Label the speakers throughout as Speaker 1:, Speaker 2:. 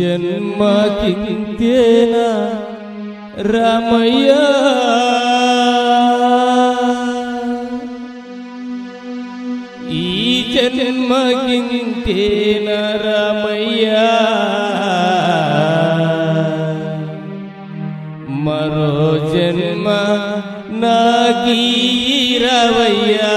Speaker 1: జన్మకింతేనా రామయ్య ఈ జన్మకింతేనా రామయ్య మరో జన్మ నాగీరవయ్యా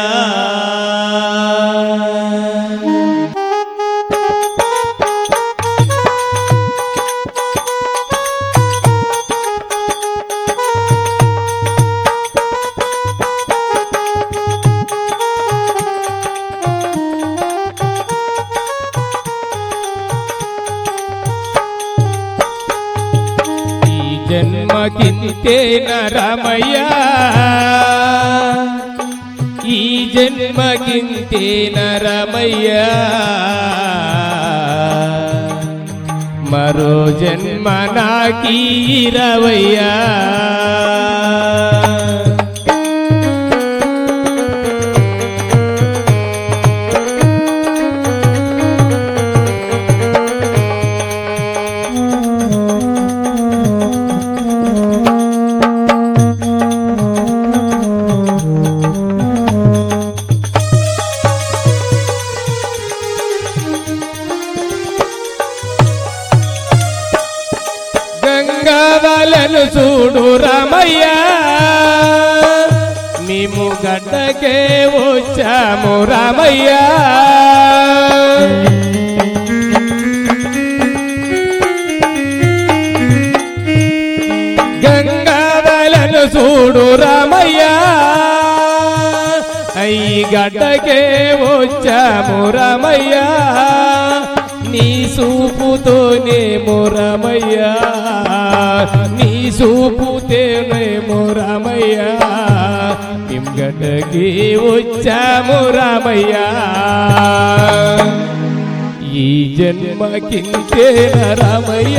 Speaker 1: ఈ జన్మకింతే నరమయ్య ఈ జన్మకింతే నరమయ్య మరో జన్మ నాకీరవయ్యా గంగావలను చూడు రామయ్య మేము గడ్డకే వచ్చాము రామయ్య గంగావలను చూడు రామయ్య అయ్యి గడ్డకే వచ్చాము రామయ్య నీ సూపుతోనే మొరమయ్య నీ సూపుతేనే మొరమయ్య గడ్డకి వచ్చాము రామయ్య ఈ జన్మకింతే రామయ్య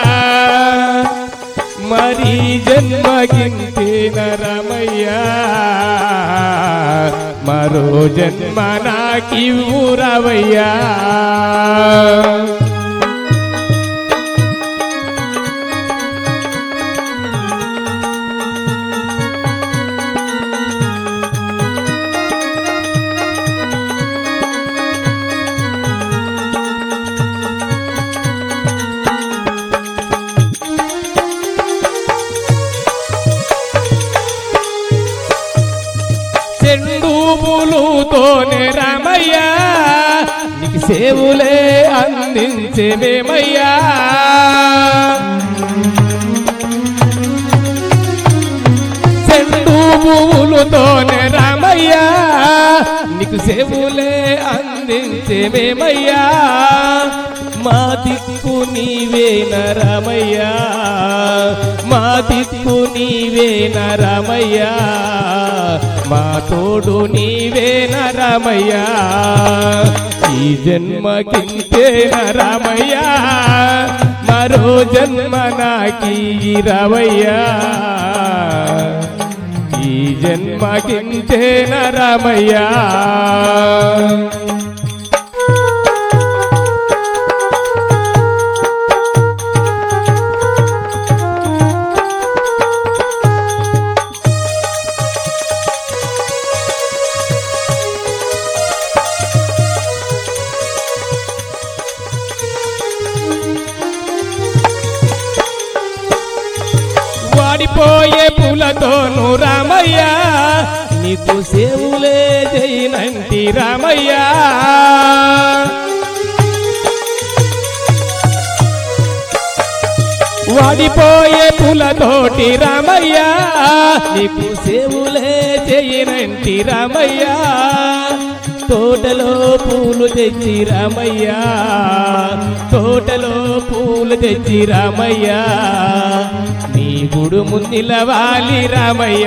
Speaker 1: మరి జన్మకింతే నరమయ్య మరో జన్మ నాకివ్వురవయ్యా చెండు పూలుతోనే రామయ్య నీకు సేవులే అందించేమయ్యా చెండు పువ్వులతోనే రామయ్య నీకు సేవులే అందించేమేమయ్యా మా దిక్కు నీవేన రామయ్యా మా దిక్కు నీవేన రామయ్యా మా తోడు నీవేన రామయ్యా ఈ జన్మకింతేన రామయ్యా మరో జన్మ నాకి రావయ్యా ఈ జన్మకింతేన రామయ్యా వాడిపోయే పూలతోను రామయ్య నీకు సేవులే జైనంటి రామయ్య వాడిపోయే పూలతోటి రామయ్య నీకు సేవులే చేయనంటి రామయ్య తోటలో పూలు తెచ్చి రామయ్య తోటలో పూలు తెచ్చి రామయ్య నీ గుడు నిలవాలి రామయ్య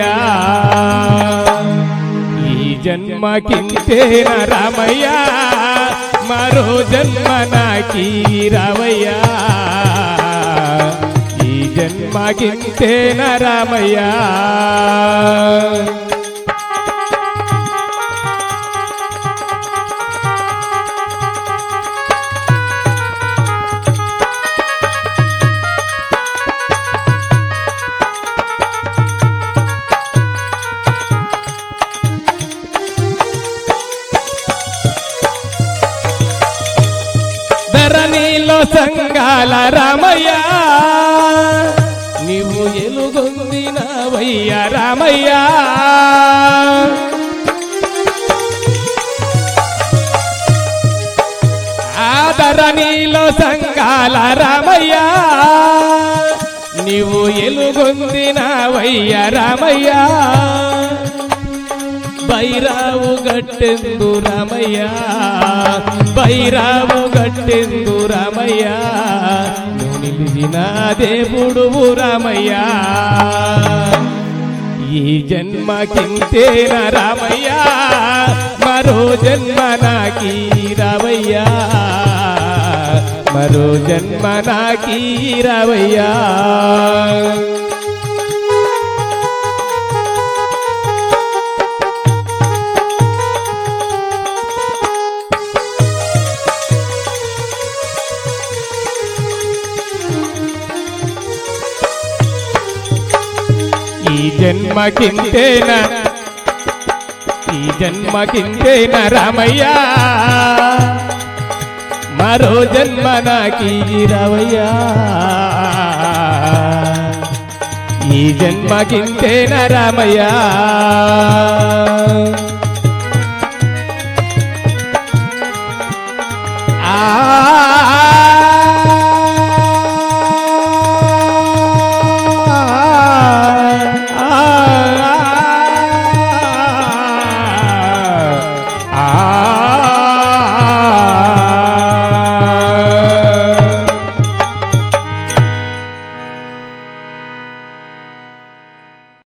Speaker 1: ఈ జన్మకింతేన రామయ్య మరో జన్మ నాకి రామయ్య ఈ జన్మకింతేన రామయ్య రామయ్య నీవు ఎలుగొందినవయ్య రామయ్య ఆదరణీలో సంఘాల రామయ్య నీవు ఎలుగొందినవయ్య రామయ్య బైరావు గట్టెందు రామయ్య బైరావు గట్టెందు రామయ్య నువ్వు నిలిచిన దేవుడు రామయ్య ఈ జన్మకింతేన రామయ్య మరో జన్మ నాకీ రావయ్యా మరో జన్మ నాకీ రావయ్యా ఈ జన్మకింతేన ఈ జన్మకింతేన రామయ్య మరో జన్మ నాకీ రావయ్యా ఈ జన్మకింతేన రామయ్య